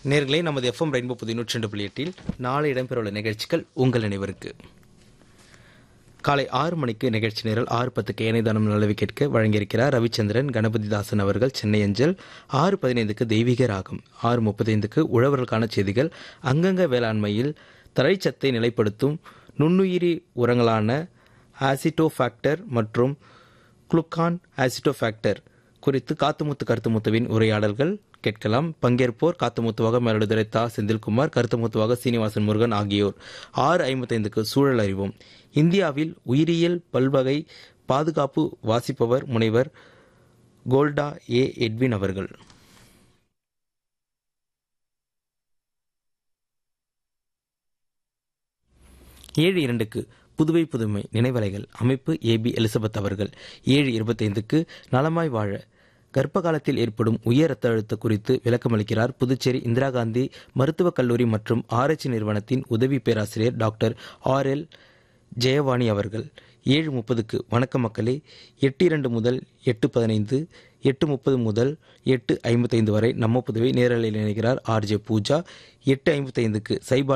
நேர்களே நமது FM rainbow புதிய நூற்றி ரெண்டு புள்ளி எட்டில் நாளை இடம்பெறவுள்ள நிகழ்ச்சிகள் உங்கள் நினைவிற்கு காலை ஆறு மணிக்கு நிகழ்ச்சி நேரல் ஆறு பத்துக்கு இணைதானம் நிலவி கேட்க வழங்கியிருக்கிறார் ரவிச்சந்திரன் கணபதிதாசன் அவர்கள் சென்னை அஞ்சல் ஆறு பதினைந்துக்கு தெய்வீக ராகம் ஆறு முப்பத்தைந்துக்கு உழவர்களுக்கான செய்திகள் அங்கங்க வேளாண்மையில் தழைச்சத்தை நிலைப்படுத்தும் நுண்ணுயிரி உரங்களான ஆசிட்டோஃபாக்டர் மற்றும் குளுக்கான் ஆசிட்டோஃபாக்டர் குறித்து காத்துமுத்து கருத்துமுத்துவின் உரையாடல்கள் கேட்கலாம் பங்கேற்போர் காத்துமுத்துவாக மேலடுதுறை தா செந்தில்குமார் கருத்துமுத்துவாக சீனிவாசன் முருகன் ஆகியோர் ஆறு ஐம்பத்தைந்துக்கு சூழல் அறிவோம் இந்தியாவில் உயிரியல் பல்வகை பாதுகாப்பு வாசிப்பவர் முனைவர் கோல்டா ஏ எட்வின் அவர்கள் ஏழு இரண்டுக்கு புதுவை புதுமை நினைவலைகள் அமைப்பு ஏபி எலிசபெத் அவர்கள் ஏழு இருபத்தைந்துக்கு நலமாய் வாழ கர்ப்ப காலத்தில் ஏற்படும் உயர் ரத்த அழுத்த குறித்து விளக்கமளிக்கிறார் புதுச்சேரி இந்திரா காந்தி மருத்துவக் கல்லூரி மற்றும் ஆராய்ச்சி நிறுவனத்தின் உதவி பேராசிரியர் டாக்டர் ஆர் எல் ஜெயவாணி அவர்கள் ஏழு முப்பதுக்கு வணக்க மக்களே எட்டு இரண்டு முதல் எட்டு பதினைந்து எட்டு முப்பது முதல் எட்டு ஐம்பத்தைந்து வரை நம்ம புதுவை நேரலையில் இணைகிறார் ஆர்ஜே பூஜா எட்டு ஐம்பத்தைந்துக்கு சைபா